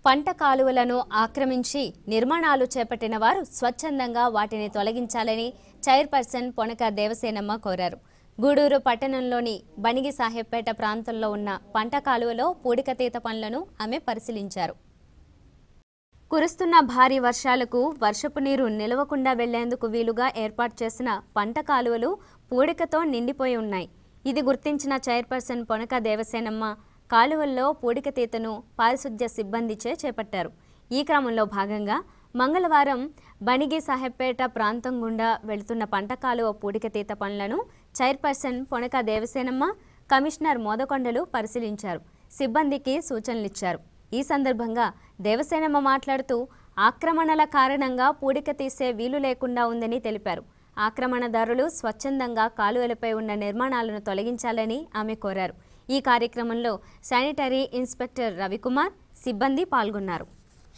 పంట కాలువలను ఆక్రమించి నిర్మాణాలు చేపట్టిన వారు స్వచ్ఛందంగా వాటిని తొలగించాలని చైర్పర్సన్ పొనక దేవసేనమ్మ కోరారు గూడూరు పట్టణంలోని బనిగి సాహెబ్పేట ప్రాంతంలో ఉన్న పంట కాలువలో పూడికతీత పనులను ఆమె పరిశీలించారు కురుస్తున్న భారీ వర్షాలకు వర్షపు నీరు నిలవకుండా వెళ్లేందుకు వీలుగా ఏర్పాటు చేసిన పంట కాలువలు పూడికతో నిండిపోయి ఉన్నాయి ఇది గుర్తించిన చైర్పర్సన్ పొనక దేవసేనమ్మ కాలువల్లో పూడికతీతను పారిశుద్ధ్య సిబ్బందిచే చేపట్టారు ఈ క్రమంలో భాగంగా మంగళవారం బనిగి సాహెబ్పేట ప్రాంతం గుండా వెళుతున్న పంట కాలువ పూడికతీత పనులను చైర్పర్సన్ పొనక దేవసేనమ్మ కమిషనర్ మోదకొండలు పరిశీలించారు సిబ్బందికి సూచనలిచ్చారు ఈ సందర్భంగా దేవసేనమ్మ మాట్లాడుతూ ఆక్రమణల కారణంగా పూడిక తీసే వీలు లేకుండా ఉందని తెలిపారు ఆక్రమణదారులు స్వచ్ఛందంగా కాలువలపై ఉన్న నిర్మాణాలను తొలగించాలని ఆమె కోరారు ఈ కార్యక్రమంలో శానిటరీ ఇన్స్పెక్టర్ రవికుమార్ సిబ్బంది పాల్గొన్నారు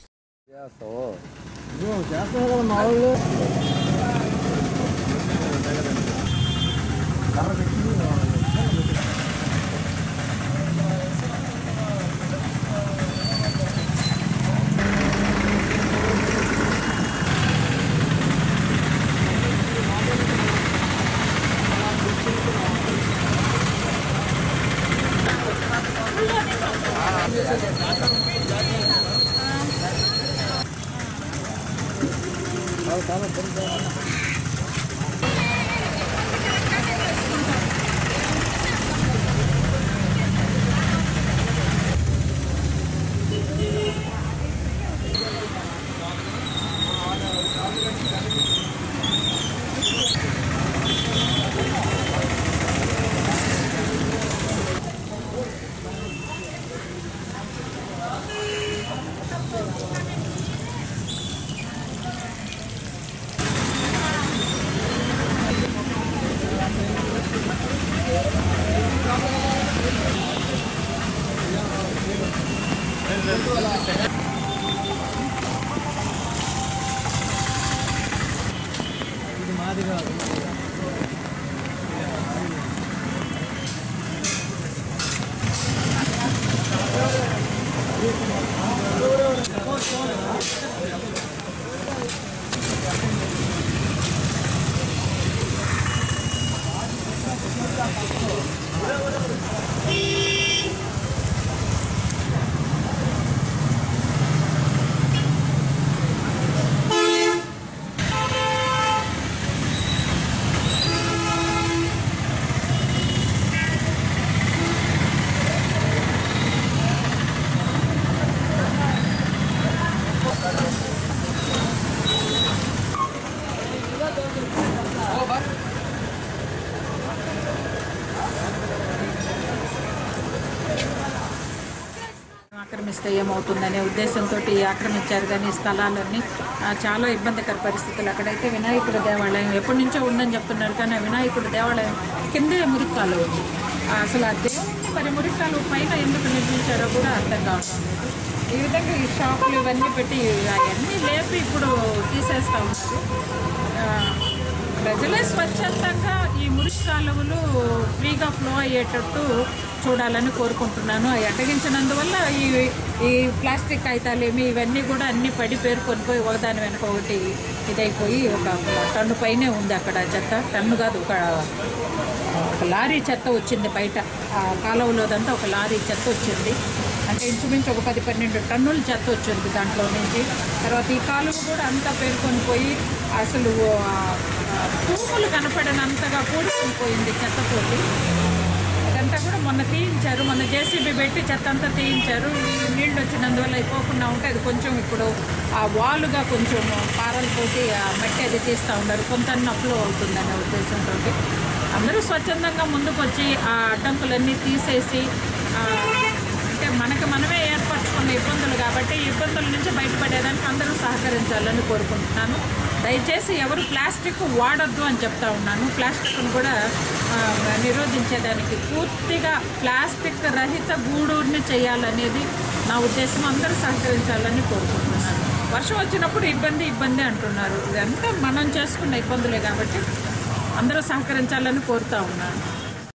ఆక్రమిస్తే ఏమవుతుందనే ఉద్దేశంతో ఆక్రమించారు కానీ ఈ స్థలాలన్నీ ఆ, చాలా ఇబ్బందికర పరిస్థితులు అక్కడైతే వినాయకుడి దేవాలయం ఎప్పటి నుంచో ఉందని చెప్తున్నారు కానీ ఆ వినాయకుడి దేవాలయం కిందే మురికాలు ఉంది ఆ, అసలు ఆ దేవుడిని మరి మురికాలు పైన ఎందుకు నిర్మించారో కూడా అర్థం కావడం లేదు ఈ విధంగా ఈ షాపులు ఇవన్నీ పెట్టి అవన్నీ లేపి ఇప్పుడు తీసేస్తూ ఉన్నారు ఆ, ప్రజలే స్వచ్ఛందంగా ఈ మురికి కాలువలు ఫ్రీగా ఫ్లో అయ్యేటట్టు చూడాలని కోరుకుంటున్నాను అవి అడ్డగించినందువల్ల ఈ ఈ ప్లాస్టిక్ కాగితాలేమి ఇవన్నీ కూడా అన్ని పడి పేరుకొని పోయి ఒకదాని వెనక ఒకటి ఇదైపోయి ఒక టన్ను పైనే ఉంది అక్కడ చెత్త టన్ను కాదు ఒక ఒక లారీ చెత్త వచ్చింది బయట ఆ కాలువలోదంతా ఒక లారీ చెత్త వచ్చింది అంటే ఇంచుమించు ఒక పది పన్నెండు టన్నుల చెత్త వచ్చింది దాంట్లో నుంచి తర్వాత ఈ కాలువ కూడా అంతా పేరుకొని పోయి అసలు ఆ, ఆ, తూములు కనపడనంతగా కూడుకొని పోయింది చెత్తతోటి అదంతా కూడా మొన్న తీయించారు మొన్న జేసీబీ పెట్టి చెత్త అంతా తీయించారు ఈ నీళ్ళు వచ్చినందువల్ల అయిపోకుండా ఉంటే అది కొంచెం ఇప్పుడు ఆ వాలుగా కొంచెం పారలతోటి ఆ మట్టి అది తీస్తూ ఉన్నారు కొంత నప్పులు అవుతుందనే ఉద్దేశంతో అందరూ స్వచ్ఛందంగా ముందుకు వచ్చి ఆ అడ్డంకులన్నీ తీసేసి ఆ, అంటే మనకు మనమే ఏర్పరచుకున్న ఇబ్బందులు కాబట్టి ఈ ఇబ్బందుల నుంచి బయటపడేదానికి అందరూ సహకరించాలని కోరుకుంటున్నాను దయచేసి ఎవరు ప్లాస్టిక్ వాడొద్దు అని చెప్తా ఉన్నాను ప్లాస్టిక్ను కూడా ఆ, నిరోధించేదానికి పూర్తిగా ప్లాస్టిక్ రహిత గూడూరుని చేయాలనేది నా ఉద్దేశం అందరూ సహకరించాలని కోరుకుంటున్నాను వర్షం వచ్చినప్పుడు ఇబ్బంది ఇబ్బంది అంటున్నారు ఇదంతా మనం చేసుకున్న ఇబ్బందులే కాబట్టి అందరూ సహకరించాలని కోరుతా ఉన్నాను